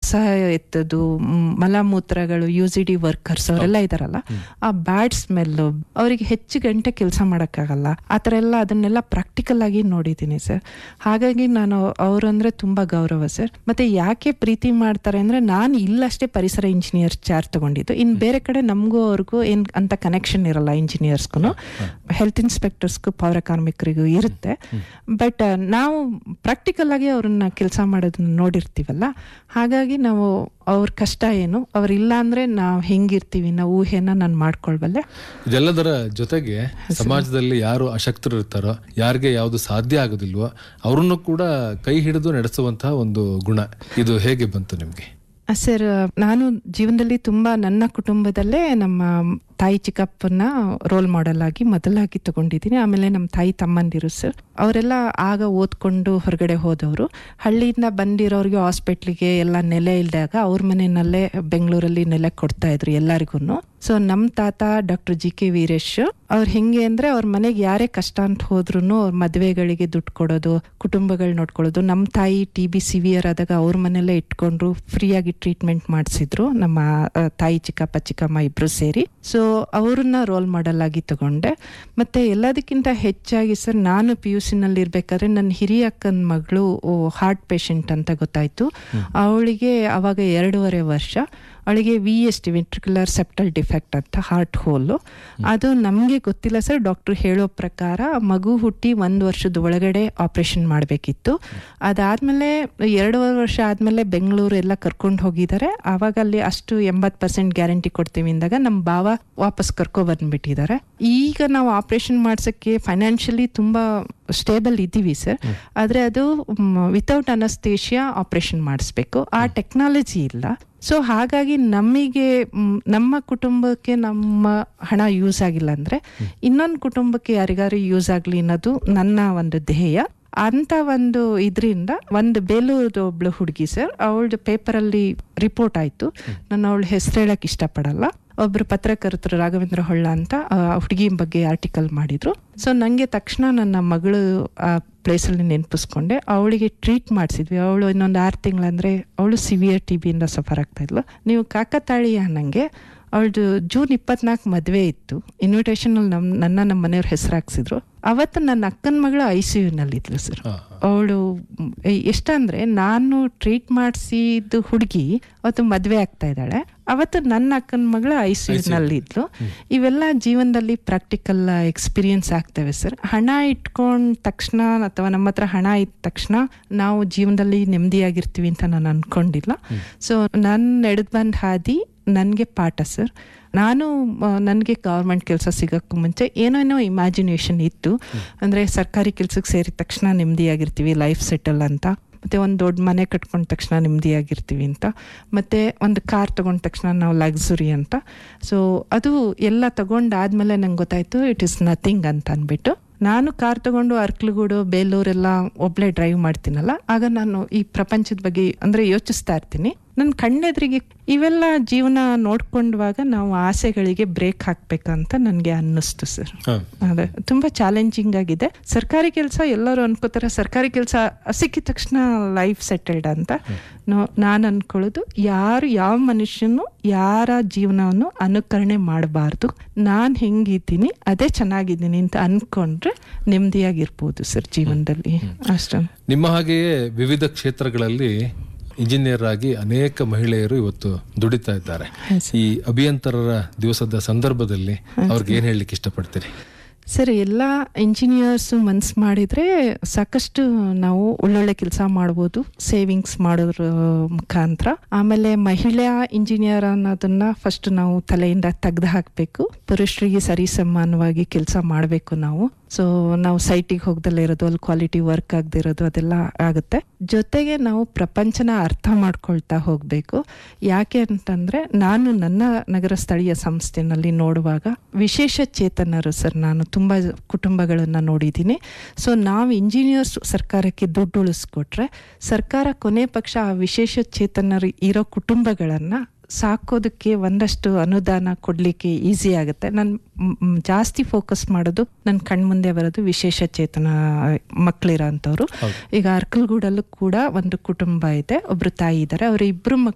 ಕಸ ಎತ್ತದು ಮ್, ಮಲಮೂತ್ರಗಳು ಯು ಸಿ ಡಿ ವರ್ಕರ್ಸ್ ಅವರೆಲ್ಲ ಇದಾರಲ್ಲ ಆ ಬ್ಯಾಡ್ ಸ್ಮೆಲ್ ಅವರಿಗೆ ಹೆಚ್ಚು ಗಂಟೆ ಕೆಲಸ ಮಾಡೋಕ್ಕಾಗಲ್ಲ ಆ ಥರ ಎಲ್ಲ ಅದನ್ನೆಲ್ಲ ಪ್ರಾಕ್ಟಿಕಲ್ ಆಗಿ ನೋಡಿದ್ದೀನಿ ಸರ್ ಹಾಗಾಗಿ ನಾನು ಅವರಂದ್ರೆ ತುಂಬಾ ಗೌರವ ಸರ್ ಮತ್ತೆ ಯಾಕೆ ಪ್ರೀತಿ ಮಾಡ್ತಾರೆ ಅಂದ್ರೆ ನಾನು ಇಲ್ಲಷ್ಟೇ ಪರಿಸರ ಇಂಜಿನಿಯರ್ ಚಾರ್ಜ್ ತಗೊಂಡಿದ್ದು ಇನ್ನು ಬೇರೆ ಕಡೆ ನಮಗೂ ಅವ್ರಿಗೂ ಏನ್ ಅಂತ ಕನೆಕ್ಷನ್ ಇರಲ್ಲ ಇಂಜಿನಿಯರ್ಸ್ಗೂ ಹೆಲ್ತ್ ಇನ್ಸ್ಪೆಕ್ಟರ್ಸ್ಗೂ ಪೌರ ಕಾರ್ಮಿಕರಿಗೂ ಇರುತ್ತೆ ಬಟ್ ನಾವು ಪ್ರಾಕ್ಟಿಕಲ್ ಆಗಿ ಅವ್ರನ್ನ ಕೆಲಸ ಮಾಡೋದನ್ನ ನೋಡಿರ್ತೀವಲ್ಲ ಹಾಗಾಗಿ ನಾವು ಅವ್ರ ಕಷ್ಟ ಏನು ಅವ್ರಿಲ್ಲ ಅಂದ್ರೆ ನಾವು ಹೆಂಗಿರ್ತೀವಿ ನಾವು ಊಹೆನ ನಾನು ಮಾಡ್ಕೊಳ್ಬಲ್ಲೆ ಇದೆಲ್ಲದರ ಜೊತೆಗೆ ಸಮಾಜದಲ್ಲಿ ಯಾರು ಅಶಕ್ತರು ಇರ್ತಾರೋ ಯಾರಿಗೆ ಯಾವುದು ಸಾಧ್ಯ ಆಗೋದಿಲ್ವೋ ಅವರನ್ನು ಕೂಡ ಕೈ ಹಿಡಿದು ನಡೆಸುವಂತಹ ಒಂದು ಗುಣ ಇದು ಹೇಗೆ ಬಂತು ನಿಮ್ಗೆ ಸರ್ ನಾನು ಜೀವನದಲ್ಲಿ ತುಂಬಾ ನನ್ನ ಕುಟುಂಬದಲ್ಲೇ ನಮ್ಮ ತಾಯಿ ಚಿಕ್ಕಪ್ಪನ ರೋಲ್ ಮಾಡೆಲ್ ಆಗಿ ಮೊದಲಾಗಿ ತಗೊಂಡಿದ್ದೀನಿ ಆಮೇಲೆ ನಮ್ಮ ತಾಯಿ ತಮ್ಮಂದಿರು ಸರ್ ಅವರೆಲ್ಲ ಆಗ ಓದ್ಕೊಂಡು ಹೊರಗಡೆ ಹೋದವರು ಹಳ್ಳಿಯಿಂದ ಬಂದಿರೋರಿಗೆ ಹಾಸ್ಪಿಟ್ಲಿಗೆ ಎಲ್ಲ ನೆಲೆ ಇಲ್ದಾಗ ಅವ್ರ ಮನೆಯಲ್ಲೇ ಬೆಂಗಳೂರಲ್ಲಿ ನೆಲೆ ಕೊಡ್ತಾ ಇದ್ರು ಎಲ್ಲರಿಗೂ ಸೊ ನಮ್ಮ ತಾತ ಡಾಕ್ಟರ್ ಜಿ ಕೆ ವೀರೇಶ್ ಅವ್ರು ಹೆಂಗೆ ಅಂದ್ರೆ ಅವ್ರ ಮನೆಗೆ ಯಾರೇ ಕಷ್ಟ ಅಂತ ಹೋದ್ರು ಅವ್ರ ಮದುವೆಗಳಿಗೆ ದುಡ್ಡು ಕೊಡೋದು ಕುಟುಂಬಗಳು ನೋಡ್ಕೊಳ್ಳೋದು ನಮ್ಮ ತಾಯಿ ಟಿ ಬಿ ಸಿವಿಯರ್ ಆದಾಗ ಅವ್ರ ಮನೆಯಲ್ಲೇ ಇಟ್ಕೊಂಡ್ರು ಫ್ರೀಯಾಗಿ ಟ್ರೀಟ್ಮೆಂಟ್ ಮಾಡಿಸಿದ್ರು ನಮ್ಮ ಆ, ತಾಯಿ ಚಿಕ್ಕಪ್ಪ ಚಿಕ್ಕಮ್ಮ ಇಬ್ರು ಸೇರಿ ಸೊ ಅವ್ರನ್ನ ರೋಲ್ ಮಾಡೆಲ್ ಆಗಿ ತಗೊಂಡೆ ಮತ್ತೆ ಎಲ್ಲದಕ್ಕಿಂತ ಹೆಚ್ಚಾಗಿ ಸರ್ ನಾನು ಪಿ ಯು ಸಿನಲ್ಲಿ ಇರ್ಬೇಕಾದ್ರೆ ನನ್ನ ಹಿರಿಯ ಅಕ್ಕನ ಮಗಳು ಹಾರ್ಟ್ ಪೇಷಂಟ್ ಅಂತ ಗೊತ್ತಾಯ್ತು ಅವಳಿಗೆ ಅವಾಗ ಎರಡೂವರೆ ವರ್ಷ ಅವಳಿಗೆ V S D ventricular septal defect ಅಂತ ಹಾರ್ಟ್ ಹೋಲು ಅದು ನಮಗೆ ಗೊತ್ತಿಲ್ಲ ಸರ್ ಡಾಕ್ಟರ್ ಹೇಳೋ ಪ್ರಕಾರ ಮಗು ಹುಟ್ಟಿ ಒಂದು ವರ್ಷದ ಒಳಗಡೆ ಆಪರೇಷನ್ ಮಾಡಬೇಕಿತ್ತು ಅದಾದ್ಮೇಲೆ ಎರಡೂವರೆ ವರ್ಷ ಆದ್ಮೇಲೆ ಬೆಂಗಳೂರು ಎಲ್ಲ ಕರ್ಕೊಂಡು ಹೋಗಿದ್ದಾರೆ ಆವಾಗ ಅಲ್ಲಿ ಅಷ್ಟು ಎಂಬತ್ತು ಪರ್ಸೆಂಟ್ ಗ್ಯಾರಂಟಿ ಕೊಡ್ತೀವಿ ಅಂದಾಗ ನಮ್ಮ ಭಾವ ವಾಪಸ್ ಕರ್ಕೊ ಬಂದ್ಬಿಟ್ಟಿದ್ದಾರೆ ಈಗ ನಾವು ಆಪರೇಷನ್ ಮಾಡ್ಸಕ್ಕೆ ಫೈನಾನ್ಷಿಯಲಿ ತುಂಬಾ ಸ್ಟೇಬಲ್ ಇದ್ದೀವಿ ಸರ್ ಆದ್ರೆ ಅದು ವಿತೌಟ್ ಅನಸ್ತೇಷಿಯಾ ಆಪರೇಷನ್ ಮಾಡಿಸ್ಬೇಕು ಆ ಟೆಕ್ನಾಲಜಿ ಇಲ್ಲ ಸೊ ಹಾಗಾಗಿ ನಮಗೆ ಮ್, ನಮ್ಮ ಕುಟುಂಬಕ್ಕೆ ನಮ್ಮ ಹಣ ಯೂಸ್ ಆಗಿಲ್ಲ ಅಂದ್ರೆ ಇನ್ನೊಂದು ಕುಟುಂಬಕ್ಕೆ ಯಾರಿಗಾರು ಯೂಸ್ ಆಗ್ಲಿ ಅನ್ನೋದು ನನ್ನ ಒಂದು ಧ್ಯೇಯ ಅಂತ ಒಂದು ಇದರಿಂದ ಒಂದು ಬೇಲೂರು ಒಬ್ಳು ಹುಡುಗಿ ಸರ್ ಅವಳದು ಪೇಪರಲ್ಲಿ ರಿಪೋರ್ಟ್ ಆಯ್ತು ನಾನು ಅವಳ ಹೆಸರು ಹೇಳಕ್ ಇಷ್ಟಪಡಲ್ಲ ಒಬ್ರು ಪತ್ರಕರ್ತರು ರಾಘವೇಂದ್ರ ಹೊಳ್ಳ ಅಂತ ಹುಡುಗಿ ಬಗ್ಗೆ ಆರ್ಟಿಕಲ್ ಮಾಡಿದ್ರು ಸೊ ನಂಗೆ ತಕ್ಷಣ ನನ್ನ ಮಗಳು ಆ ಪ್ಲೇಸಲ್ಲಿ ನೆನಪಿಸ್ಕೊಂಡೆ ಅವಳಿಗೆ ಟ್ರೀಟ್ ಮಾಡಿಸಿದ್ವಿ ಅವಳು ಇನ್ನೊಂದು ಆರು ತಿಂಗಳಂದ್ರೆ ಅವಳು ಸಿವಿಯರ್ ಟಿ ಬಿಯಿಂದ ಸಫರ್ ಆಗ್ತಾ ಇದ್ಲು ನೀವು ಕಾಕತಾಳೀಯ ನಂಗೆ ಅವಳದು ಜೂನ್ ಇಪ್ಪತ್ನಾಲ್ಕು ಮದುವೆ ಇತ್ತು ಇನ್ವಿಟೇಷನ್ ಅಲ್ಲಿ ನಮ್ ನನ್ನ ನಮ್ಮ ಮನೆಯವ್ರ ಹೆಸರು ಹಾಕ್ಸಿದ್ರು ಅವತ್ತು ನನ್ನ ಅಕ್ಕನ ಮಗಳು ಐ ಸಿ ಯುನಲ್ಲಿದ್ಲು ಸರ್ ಹಾ, ಅವಳು ಎಷ್ಟಂದ್ರೆ ನಾನು ಟ್ರೀಟ್ ಮಾಡಿಸಿದ್ದು ಹುಡುಗಿ ಅವತ್ತು ಮದ್ವೆ ಆಗ್ತಾ ಇದ್ದಾಳೆ ಅವತ್ತು ನನ್ನ ಅಕ್ಕನ ಮಗಳು ಐ ಸಿ ನಲ್ಲಿ ಇದ್ಲು ಇವೆಲ್ಲ ಜೀವನದಲ್ಲಿ ಪ್ರಾಕ್ಟಿಕಲ್ ಎಕ್ಸ್ಪೀರಿಯನ್ಸ್ ಆಗ್ತವೆ ಸರ್ ಹಣ ಇಟ್ಕೊಂಡ ತಕ್ಷಣ ಅಥವಾ ನಮ್ಮ ಹತ್ರ ಹಣ ಇದ್ದ ತಕ್ಷಣ ನಾವು ಜೀವನದಲ್ಲಿ ನೆಮ್ಮದಿಯಾಗಿರ್ತೀವಿ ಅಂತ ನಾನು ಅನ್ಕೊಂಡಿಲ್ಲ ಸೊ ನಾನು ನಡೆದು ಬಂದ ಹಾದಿ ನನಗೆ ಪಾಠ ಸರ್ ನಾನು ನನಗೆ ಗೌರ್ಮೆಂಟ್ ಕೆಲಸ ಸಿಗೋಕ್ಕೂ ಮುಂಚೆ ಏನೇನೋ ಇಮ್ಯಾಜಿನೇಷನ್ ಇತ್ತು ಅಂದರೆ ಸರ್ಕಾರಿ ಕೆಲ್ಸಕ್ಕೆ ಸೇರಿದ ತಕ್ಷಣ ನೆಮ್ಮದಿಯಾಗಿರ್ತೀವಿ ಲೈಫ್ ಸೆಟಲ್ ಅಂತ ಮತ್ತೆ ಒಂದು ದೊಡ್ಡ ಮನೆ ಕಟ್ಕೊಂಡ ತಕ್ಷಣ ನೆಮ್ಮದಿಯಾಗಿರ್ತೀವಿ ಅಂತ ಮತ್ತೆ ಒಂದು ಕಾರ್ ತಗೊಂಡ ತಕ್ಷಣ ನಾವು ಲಕ್ಸುರಿ ಅಂತ ಸೊ ಅದು ಎಲ್ಲ ತಗೊಂಡಾದ್ಮೇಲೆ ನಂಗೆ ಗೊತ್ತಾಯ್ತು ಇಟ್ ಇಸ್ ನಥಿಂಗ್ ಅಂತ ಅಂದ್ಬಿಟ್ಟು ನಾನು ಕಾರ್ ತಗೊಂಡು ಅರ್ಕ್ಲಗೂಡು ಬೇಲೂರೆಲ್ಲ ಒಬ್ಳೆ ಡ್ರೈವ್ ಮಾಡ್ತೀನಲ್ಲ ಆಗ ನಾನು ಈ ಪ್ರಪಂಚದ ಬಗ್ಗೆ ಅಂದ್ರೆ ಯೋಚಿಸ್ತಾ ಇರ್ತೀನಿ ನನ್ನ ಕಣ್ಣೆದ್ರಿಗೆ ಇವೆಲ್ಲ ಜೀವನ ನೋಡ್ಕೊಂಡವಾಗ ನಾವು ಆಸೆಗಳಿಗೆ ಬ್ರೇಕ್ ಹಾಕ್ಬೇಕಂತ ನನಗೆ ಅನ್ನಿಸ್ತು ಸರ್ ಹಾ. ಅದೇ ತುಂಬಾ ಚಾಲೆಂಜಿಂಗ್ ಆಗಿದೆ ಸರ್ಕಾರಿ ಕೆಲಸ ಎಲ್ಲರೂ ಅನ್ಕೋತಾರೆ ಸರ್ಕಾರಿ ಕೆಲಸ ಸಿಕ್ಕಿದ ತಕ್ಷಣ ಲೈಫ್ ಸೆಟಲ್ಡ್ ಅಂತ ನಾನು ಅನ್ಕೊಳ್ಳೋದು ಯಾರು ಯಾವ ಮನುಷ್ಯನು ಯಾರ ಜೀವನವನ್ನು ಅನುಕರಣೆ ಮಾಡಬಾರ್ದು ನಾನು ಹೆಂಗಿದ್ದೀನಿ ಅದೇ ಚೆನ್ನಾಗಿದ್ದೀನಿ ಅಂತ ಅನ್ಕೊಂಡ್ರೆ ನೆಮ್ಮದಿಯಾಗಿರ್ಬೋದು ಸರ್ ಜೀವನದಲ್ಲಿ ಅಷ್ಟೇ ನಿಮ್ಮ ಹಾಗೆಯೇ ವಿವಿಧ ಕ್ಷೇತ್ರಗಳಲ್ಲಿ ಇಂಜಿನಿಯರ್ ಆಗಿ ಅನೇಕ ಮಹಿಳೆಯರು ಇವತ್ತು ದುಡಿತಾ ಇದ್ದಾರೆ ಈ ಅಭಿಯಂತರರ ದಿವಸದ ಸಂದರ್ಭದಲ್ಲಿ ಅವ್ರಿಗೆ ಏನ್ ಹೇಳಲಿಕ್ಕೆ ಇಷ್ಟಪಡ್ತೀರಿ ಸರ್ ಎಲ್ಲ ಇಂಜಿನಿಯರ್ಸು ಮನ್ಸು ಮಾಡಿದರೆ ಸಾಕಷ್ಟು ನಾವು ಒಳ್ಳೊಳ್ಳೆ ಕೆಲಸ ಮಾಡ್ಬೋದು ಸೇವಿಂಗ್ಸ್ ಮಾಡೋದ್ರ ಮುಖಾಂತರ ಆಮೇಲೆ ಮಹಿಳಾ ಇಂಜಿನಿಯರ್ ಅನ್ನೋದನ್ನ ಫಸ್ಟ್ ನಾವು ತಲೆಯಿಂದ ತೆಗೆದು ಹಾಕಬೇಕು ಪುರುಷರಿಗೆ ಸರಿ ಸಮಾನವಾಗಿ ಕೆಲಸ ಮಾಡಬೇಕು ನಾವು ಸೊ ನಾವು ಸೈಟಿಗೆ ಹೋಗ್ದಲ್ಲೇ ಇರೋದು ಅಲ್ಲಿ ಕ್ವಾಲಿಟಿ ವರ್ಕ್ ಆಗದೆ ಇರೋದು ಅದೆಲ್ಲ ಆಗುತ್ತೆ ಜೊತೆಗೆ ನಾವು ಪ್ರಪಂಚನ ಅರ್ಥ ಮಾಡ್ಕೊಳ್ತಾ ಹೋಗಬೇಕು ಯಾಕೆ ಅಂತಂದ್ರೆ ನಾನು ನನ್ನ ನಗರ ಸ್ಥಳೀಯ ಸಂಸ್ಥೆನಲ್ಲಿ ನೋಡುವಾಗ ವಿಶೇಷ ಚೇತನರು ಸರ್ ನಾನು ತುಂಬಾ ಕುಟುಂಬಗಳನ್ನ ನೋಡಿದ್ದೀನಿ ಸೊ ನಾವು ಇಂಜಿನಿಯರ್ಸ್ ಸರ್ಕಾರಕ್ಕೆ ದುಡ್ಡು ಉಳಿಸ್ಕೊಟ್ರೆ ಸರ್ಕಾರ ಕೊನೆ ಪಕ್ಷ ಆ ವಿಶೇಷ ಚೇತನರು ಇರೋ ಕುಟುಂಬಗಳನ್ನ ಸಾಕೋದಕ್ಕೆ ಒಂದಷ್ಟು ಅನುದಾನ ಕೊಡ್ಲಿಕ್ಕೆ ಈಸಿ ಆಗುತ್ತೆ ನಾನು ಜಾಸ್ತಿ ಫೋಕಸ್ ಮಾಡೋದು ನನ್ನ ಕಣ್ಮುಂದೆ ಬರೋದು ವಿಶೇಷ ಚೇತನ ಮಕ್ಕಳಿರೋ ಅಂಥವ್ರು ಈಗ ಅರ್ಕಲ್ಗೂಡಲ್ಲೂ ಕೂಡ ಒಂದು ಕುಟುಂಬ ಇದೆ ಒಬ್ರು ತಾಯಿ ಇದ್ದಾರೆ ಅವ್ರ ಇಬ್ರು ಮಕ್ಕಳು